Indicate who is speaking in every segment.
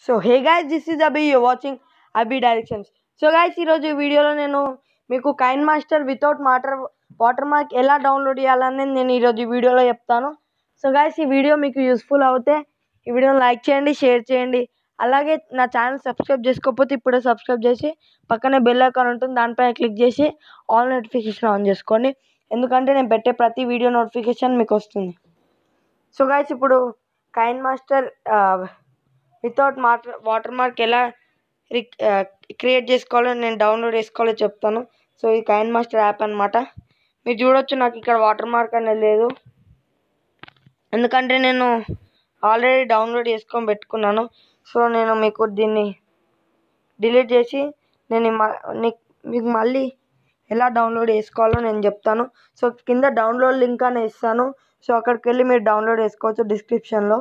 Speaker 1: so hey guys this is Abhi you watching Abhi directions so guys ఈరోజు ఈ వీడియోలో నేను మీకు KineMaster without water watermark ఎలా డౌన్లోడ్ చేయాలని నేను ఈరోజు ఈ వీడియోలో చెప్తాను సో గైస్ ఈ వీడియో మీకు యూస్ఫుల్ అవుతే ఈ వీడియోని లైక్ చేయండి షేర్ చేయండి అలాగే నా ఛానల్ సబ్స్క్రైబ్ చేసుకోకపోతే ఇప్పుడే సబ్స్క్రైబ్ చేసి పక్కనే బెల్ ఐకాన్ ఉంటుంది దానిపైన క్లిక్ చేసి ఆల్ నోటిఫికేషన్ ఆన్ చేసుకోండి ఎందుకంటే నేను పెట్టే ప్రతి వీడియో నోటిఫికేషన్ మీకు వస్తుంది సో గైస్ ఇప్పుడు KineMaster without water watermark ఎలా క్రియేట్ చేసుకోవాలో నేను డౌన్లోడ్ చేసుకోవాలో చెప్తాను సో ఇది కైన్ మాస్టర్ యాప్ అనమాట మీరు చూడొచ్చు నాకు ఇక్కడ వాటర్ మార్క్ అనేది లేదు ఎందుకంటే నేను ఆల్రెడీ డౌన్లోడ్ చేసుకొని పెట్టుకున్నాను సో నేను మీకు దీన్ని డిలీట్ చేసి నేను మ- నీ- మీకు మళ్ళీ ఎలా డౌన్లోడ్ చేసుకోవాలో నేను చెప్తాను సో కింద డౌన్లోడ్ లింక్ అని ఇస్తాను సో అక్కడికి వెళ్ళి మీరు డౌన్లోడ్ చేసుకోవచ్చు డిస్క్రిప్షన్లో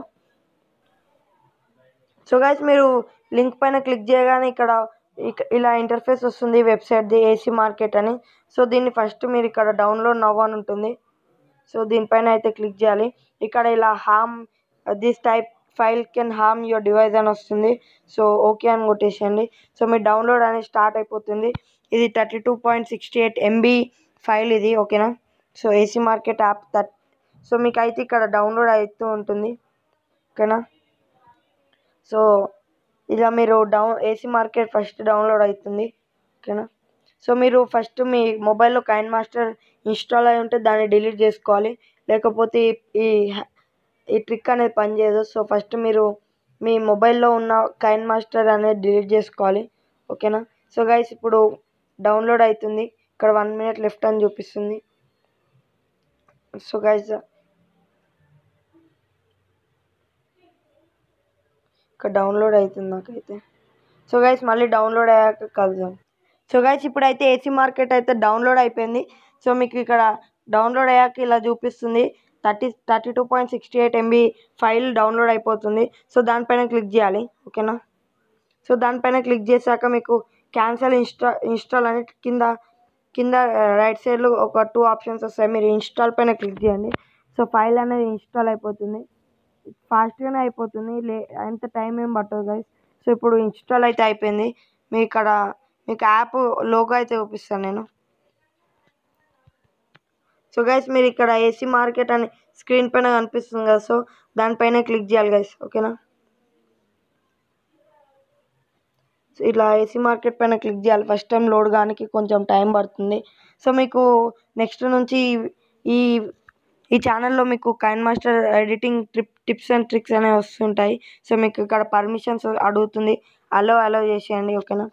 Speaker 1: సో గైస్ మీరు లింక్ పైన క్లిక్ చేయగానే ఇక్కడ ఇక- ఇలా ఇంటర్ఫేస్ వస్తుంది వెబ్సైట్ది ఏసీ మార్కెట్ అని సో దీన్ని ఫస్ట్ మీరు ఇక్కడ డౌన్లోడ్ నవ్ అని ఉంటుంది సో దీనిపైన అయితే క్లిక్ చేయాలి ఇక్కడ ఇలా harm this type file can harm your device అని వస్తుంది సో ఓకే అని కొట్టేసేయండి సో మీ డౌన్లోడ్ అనేది స్టార్ట్ అయిపోతుంది ఇది thirty two point sixty eight MB file ఇది ఓకేనా సో ఏసీ మార్కెట్ యాప్ థర్ట్ సో మీకు అయితే ఇక్కడ డౌన్లోడ్ అవుతూ ఉంటుంది ఓకేనా సో ఇలా మీరు down AC market first download అవుతుంది ఓకేనా సో మీరు ఫస్ట్ మీ మొబైల్లో కైన్ మాస్టర్ ఇన్స్టాల్ అయి ఉంటే దాన్ని డిలీట్ చేసుకోవాలి లేకపోతే ఈ- ఈ హ్యా- ఈ ట్రిక్ అనేది పనిచేయదు సో ఫస్ట్ మీరు మీ మొబైల్లో ఉన్న కైన్ మాస్టర్ అనేది డిలీట్ చేసుకోవాలి ఓకేనా సో గైస్ ఇప్పుడు డౌన్లోడ్ అవుతుంది ఇక్కడ వన్ మినిట్ లెఫ్ట్ అని చూపిస్తుంది సో గైస్ ఇక్కడ డౌన్లోడ్ అవుతుంది నాకైతే సో గైస్ మళ్ళీ డౌన్లోడ్ అయ్యాక కలుద్దాం సో గైస్ ఇప్పుడైతే ఏసీ మార్కెట్ అయితే డౌన్లోడ్ అయిపోయింది సో మీకు ఇక్కడ డౌన్లోడ్ అయ్యాక ఇలా చూపిస్తుంది thirty thirty two point sixty eight MB file download అయిపోతుంది సో దానిపైన క్లిక్ చేయాలి ఓకేనా సో దానిపైన క్లిక్ చేశాక మీకు క్యాన్సల్ ఇన్స్టా ఇన్స్టాల్ అని కింద కింద రైట్ సైడ్లో ఒక టూ ఆప్షన్స్ వస్తాయి మీరు ఇన్స్టాల్ పైన క్లిక్ చేయండి సో ఫైల్ అనేది ఇన్స్టాల్ అయిపోతుంది ఫాస్ట్గానే అయిపోతుంది లే అంత టైం ఏం పట్టదు గైస్ సో ఇప్పుడు ఇన్స్టాల్ అయితే అయిపోయింది మీ ఇక్కడ మీకు యాప్ లోగో అయితే చూపిస్తాను నేను సో గైస్ మీరు ఇక్కడ ఏసీ మార్కెట్ అని స్క్రీన్ పైన కనిపిస్తుంది కదా సో దానిపైన క్లిక్ చేయాలి గైస్ ఓకేనా సో ఇలా ఏసీ మార్కెట్ పైన క్లిక్ చేయాలి ఫస్ట్ టైం లోడ్ కానికి కొంచెం టైం పడుతుంది సో మీకు నెక్స్ట్ నుంచి ఈ- ఈ ఈ ఛానల్లో మీకు KineMaster editing trip tips and tricks అనేవి వస్తుంటాయి సో మీకు ఇక్కడ పర్మిషన్స్ అడుగుతుంది అలో అలో చేసేయండి ఓకేనా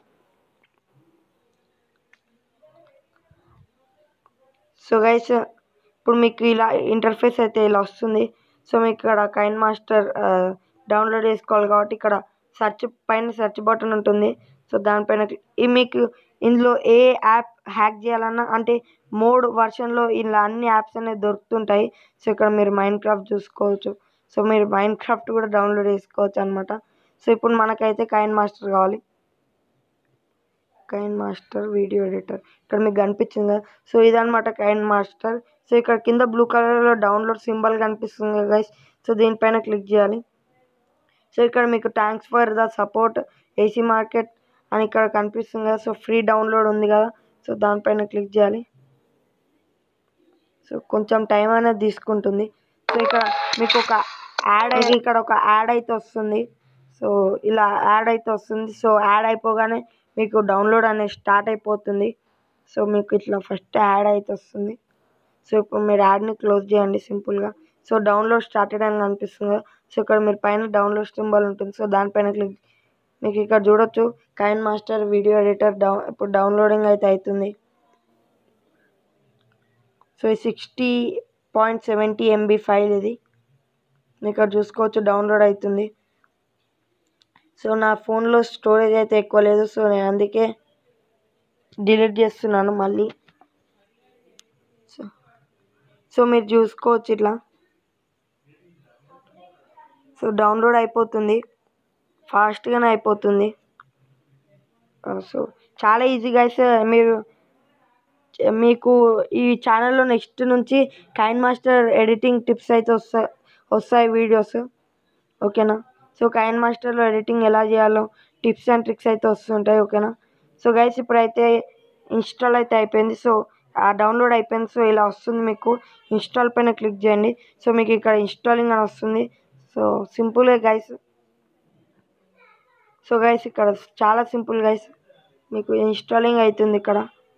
Speaker 1: సో గైస్ ఇప్పుడు మీకు ఇలా ఇంటర్ఫేస్ అయితే ఇలా వస్తుంది సో మీకు ఇక్కడ కైన్ మాస్టర్ డౌన్లోడ్ చేసుకోవాలి కాబట్టి ఇక్కడ సెర్చ్ పైన సెర్చ్ బటన్ ఉంటుంది సో దానిపైన క్లి- ఈ మీకు ఇందులో ఏ యాప్ హ్యాక్ చేయాలన్నా అంటే మోడ్ వర్షన్లో ఇలా అన్ని యాప్స్ అనేవి దొరుకుతుంటాయి సో ఇక్కడ మీరు మైండ్ క్రాఫ్ట్ చూసుకోవచ్చు సో మీరు మైండ్ క్రాఫ్ట్ కూడా డౌన్లోడ్ చేసుకోవచ్చు అనమాట సో ఇప్పుడు మనకైతే కైన్ మాస్టర్ కావాలి కైన్ మాస్టర్ వీడియో ఎడిటర్ ఇక్కడ మీకు కనిపించింది కదా సో ఇదనమాట కైన్ మాస్టర్ సో ఇక్కడ కింద బ్లూ కలర్లో డౌన్లోడ్ సింబల్ కనిపిస్తుంది కదా గైస్ సో దీనిపైన క్లిక్ చేయాలి సో ఇక్కడ మీకు thanks for the support AC market అని ఇక్కడ కనిపిస్తుంది కదా సో ఫ్రీ డౌన్లోడ్ ఉంది కదా సో దానిపైన క్లిక్ చేయాలి సో కొంచెం టైం అనేది తీసుకుంటుంది సో ఇక్కడ మీకు ఒక యాడ్ అయితే ఇక్కడ ఒక యాడ్ అయితే వస్తుంది సో ఇలా యాడ్ అయితే వస్తుంది సో యాడ్ అయిపోగానే మీకు డౌన్లోడ్ అనేది స్టార్ట్ అయిపోతుంది సో మీకు ఇట్లా ఫస్ట్ యాడ్ అయితే వస్తుంది సో ఇప్పుడు మీరు యాడ్ని క్లోజ్ చేయండి సింపుల్గా సో డౌన్లోడ్ స్టార్టెడ్ అని కనిపిస్తుంది కదా సో ఇక్కడ మీరు పైన డౌన్లోడ్ సింబల్ ఉంటుంది సో దానిపైన క్లిక్ మీకు ఇక్కడ చూడొచ్చు కైన్ మాస్టర్ వీడియో ఎడిటర్ డౌ ఇప్పుడు డౌన్లోడింగ్ అయితే అవుతుంది సో ఈ sixty point seventy MB file ఇది మీకు ఇక్కడ చూసుకోవచ్చు డౌన్లోడ్ అవుతుంది సో నా ఫోన్లో స్టోరేజ్ అయితే ఎక్కువ లేదు సో నేను అందుకే డిలీట్ చేస్తున్నాను మళ్ళీ సో సో మీరు చూసుకోవచ్చు ఇట్లా సో డౌన్లోడ్ అయిపోతుంది ఫాస్ట్గానే అయిపోతుంది ఆ, సో చాలా ఈజీగా అయితే మీరు చ- మీకు ఈ ఛానల్లో నెక్స్ట్ నుంచి కైన్ మాస్టర్ ఎడిటింగ్ టిప్స్ అయితే వస్తాయి వస్తాయి వీడియోస్ ఓకేనా సో కైన్ మాస్టర్లో ఎడిటింగ్ ఎలా చేయాలో టిప్స్ అండ్ ట్రిక్స్ అయితే వస్తుంటాయి ఓకేనా సో గైస్ ఇప్పుడైతే ఇన్స్టాల్ అయితే అయిపోయింది సో ఆ డౌన్లోడ్ అయిపోయింది సో ఇలా వస్తుంది మీకు ఇన్స్టాల్ పైన క్లిక్ చేయండి సో మీకు ఇక్కడ ఇన్స్టాలింగ్ అని వస్తుంది సో సింపుల్గా గైస్ సో గైస్ ఇక్కడ చాలా సింపుల్ గైస్ మీకు ఇన్స్టాలింగ్ అవుతుంది ఇక్కడ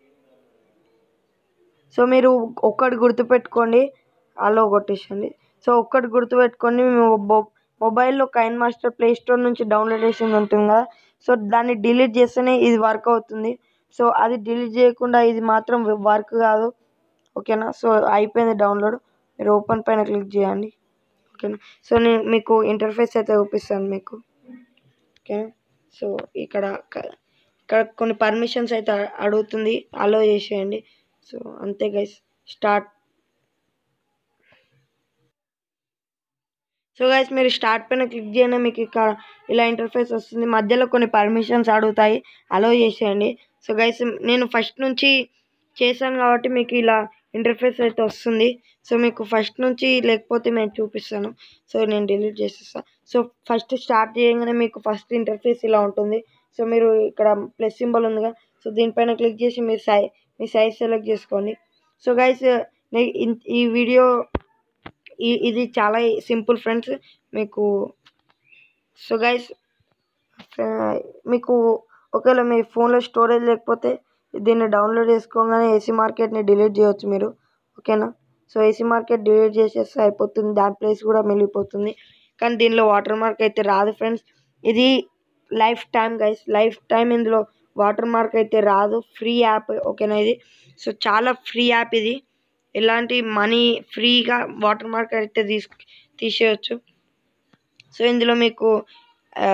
Speaker 1: సో మీరు ఒక్కటి గుర్తుపెట్టుకోండి అలో కొట్టేసండి సో ఒక్కటి గుర్తుపెట్టుకోండి మీ మొ- మొబైల్లో కైన్ మాస్టర్ ప్లే స్టోర్ నుంచి డౌన్లోడ్ చేసింది ఉంటుంది కదా సో దాన్ని డిలీట్ చేస్తేనే ఇది వర్క్ అవుతుంది సో అది డిలీట్ చేయకుండా ఇది మాత్రం వర్క్ కాదు ఓకేనా సో అయిపోయింది డౌన్లోడ్ మీరు ఓపెన్ పైన క్లిక్ చేయండి ఓకేనా సో నేను మీకు ఇంటర్ఫేస్ అయితే చూపిస్తాను మీకు ఓకేనా సో ఇక్కడ క- ఇక్కడ కొన్ని పర్మిషన్స్ అయితే అ- అడుగుతుంది అలో చేసేయండి సో అంతే గైస్ స్టార్ట్ సో గైస్ మీరు స్టార్ట్ పైన క్లిక్ చేయగానే మీకు ఇక్కడ ఇలా ఇంటర్ఫేస్ వస్తుంది మధ్యలో కొన్ని పర్మిషన్స్ అడుగుతాయి అలో చేసేయండి సో గైస్ నేను ఫస్ట్ నుంచి చేశాను కాబట్టి మీకు ఇలా ఇంటర్ఫేస్ అయితే వస్తుంది సో మీకు ఫస్ట్ నుంచి లేకపోతే నేను చూపిస్తాను సో నేను డిలీట్ చేసేస్తాను సో ఫస్ట్ స్టార్ట్ చేయగానే మీకు ఫస్ట్ ఇంటర్ఫేస్ ఇలా ఉంటుంది సో మీరు ఇక్కడ ప్లస్ సింబల్ ఉందిగా సో దీనిపైన క్లిక్ చేసి మీరు సై మీ సైజ్ సెలెక్ట్ చేసుకోండి సో గైస్ ఈ వీడియో ఈ ఇది చాలా సింపుల్ ఫ్రెండ్స్ మీకు సో గైస్ మీకు ఒకవేళ మీ ఫోన్లో స్టోరేజ్ లేకపోతే దీన్ని డౌన్లోడ్ చేసుకోగానే ఏసీ మార్కెట్ని డిలీట్ చేయొచ్చు మీరు ఓకేనా సో ఏసీ మార్కెట్ డిలీట్ చేసేస్తే అయిపోతుంది దాని ప్లేస్ కూడా మిగిలిపోతుంది కానీ దీనిలో వాటర్ మార్క్ అయితే రాదు ఫ్రెండ్స్ ఇది lifetime guys lifetime ఇందులో వాటర్ మార్క్ అయితే రాదు ఫ్రీ యాప్ ఓకేనా ఇది సో చాలా ఫ్రీ యాప్ ఇది ఎలాంటి మనీ ఫ్రీగా వాటర్ మార్క్ అయితే తీసు తీసేయచ్చు సో ఇందులో మీకు ఆ,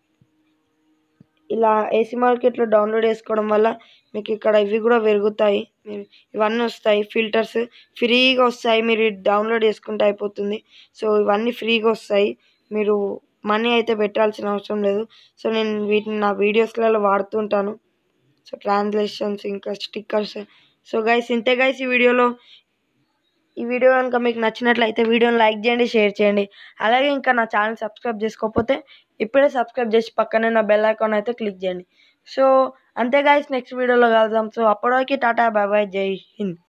Speaker 1: ఇలా ఏసీ మార్కెట్లో డౌన్లోడ్ చేసుకోవడం వల్ల మీకు ఇక్కడ ఇవి కూడా పెరుగుతాయి మీరు ఇవన్నీ వస్తాయి ఫిల్టర్స్ ఫ్రీగా వస్తాయి మీరు డౌన్లోడ్ చేసుకుంటే అయిపోతుంది సో ఇవన్నీ ఫ్రీగా వస్తాయి మీరు మనీ అయితే పెట్టాల్సిన అవసరం లేదు సో నేను వీటిని నా వీడియోస్లలో వాడుతుంటాను సో ట్రాన్స్లేషన్స్ ఇంకా స్టిక్కర్స్ సో గైస్ ఇంతే గైస్ ఈ వీడియోలో ఈ వీడియో కనుక మీకు నచ్చినట్లయితే వీడియోని లైక్ చేయండి షేర్ చేయండి అలాగే ఇంకా నా ఛానల్ సబ్స్క్రైబ్ చేసుకోకపోతే ఇప్పుడే సబ్స్క్రైబ్ చేసి పక్కనే నా బెల్ ఐకాన్ అయితే క్లిక్ చేయండి సో అంతే గైస్ నెక్స్ట్ వీడియోలో కలుద్దాం సో అప్పటివరకు టాటా బాయ్ బాయ్ జై హింద్